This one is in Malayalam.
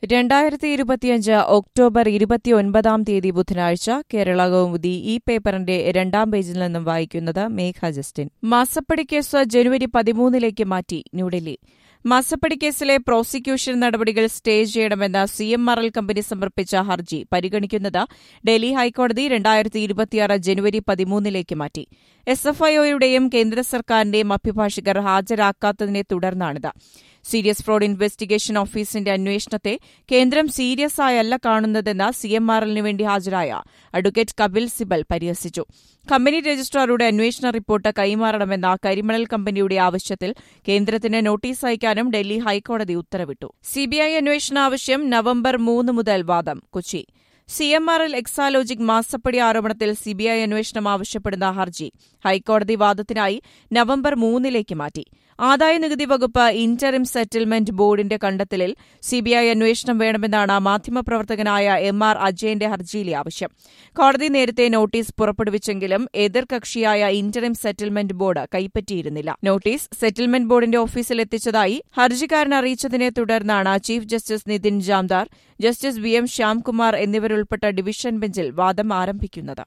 രണ്ടായിരത്തി ഇരുപത്തിയഞ്ച് ഒക്ടോബർ ഇരുപത്തിയൊൻപതാം തീയതി ബുധനാഴ്ച കേരള കൗമുദി ഈ പേപ്പറിന്റെ രണ്ടാം പേജിൽ നിന്നും വായിക്കുന്നത് മേഘ ജസ്റ്റിൻ മാസപ്പടി കേസ് ജനുവരി പതിമൂന്നിലേക്ക് മാറ്റി ന്യൂഡൽഹി മാസപ്പടി കേസിലെ പ്രോസിക്യൂഷൻ നടപടികൾ സ്റ്റേ ചെയ്യണമെന്ന C M R L company സമർപ്പിച്ച ഹർജി പരിഗണിക്കുന്നത് ഡൽഹി ഹൈക്കോടതി രണ്ടായിരത്തി ഇരുപത്തിയാറ് ജനുവരി പതിമൂന്നിലേക്ക് മാറ്റി എസ് എഫ് ഐഒയുടെയും കേന്ദ്ര സർക്കാരിന്റെയും അഭിഭാഷകർ ഹാജരാക്കാത്തതിനെ തുടർന്നാണിത് സീരിയസ് ഫ്രോഡ് ഇൻവെസ്റ്റിഗേഷൻ ഓഫീസിന്റെ അന്വേഷണത്തെ കേന്ദ്രം സീരിയസ് ആയല്ല കാണുന്നതെന്ന് സി എം ആർ എല്ലിന് വേണ്ടി ഹാജരായ അഡ്വക്കേറ്റ് കപിൽ സിബൽ പരിഹസിച്ചു കമ്പനി രജിസ്ട്രാറുടെ അന്വേഷണ റിപ്പോർട്ട് കൈമാറണമെന്ന കരിമണൽ കമ്പനിയുടെ ആവശ്യത്തിൽ കേന്ദ്രത്തിന് നോട്ടീസ് അയക്കാനും ഡൽഹി ഹൈക്കോടതി ഉത്തരവിട്ടു സിബിഐ അന്വേഷണ ആവശ്യം നവംബർ മൂന്ന് മുതൽ വാദം Kochi C M R L Exalogic മാസപ്പടി ആരോപണത്തിൽ സിബിഐ അന്വേഷണം ആവശ്യപ്പെടുന്ന ഹർജി ഹൈക്കോടതി വാദത്തിനായി നവംബർ മൂന്നിലേക്ക് മാറ്റി ആദായനികുതി വകുപ്പ് ഇന്ററിം സെറ്റിൽമെന്റ് ബോർഡിന്റെ കണ്ടെത്തലിൽ സിബിഐ അന്വേഷണം വേണമെന്നാണ് മാധ്യമപ്രവർത്തകനായ എം ആർ അജയന്റെ ഹർജിയിലെ ആവശ്യം കോടതി നേരത്തെ നോട്ടീസ് പുറപ്പെടുവിച്ചെങ്കിലും എതിർകക്ഷിയായ ഇന്ററിം സെറ്റിൽമെന്റ് ബോർഡ് കൈപ്പറ്റിയിരുന്നില്ല നോട്ടീസ് സെറ്റിൽമെന്റ് ബോർഡിന്റെ ഓഫീസിൽ എത്തിച്ചതായി ഹർജിക്കാരൻ അറിയിച്ചതിനെ തുടർന്നാണ് chief justice Nitin Jamdar justice V M Shyamkumar എന്നിവരുൾപ്പെട്ട ഡിവിഷൻ ബെഞ്ചിൽ വാദം ആരംഭിക്കുന്നത്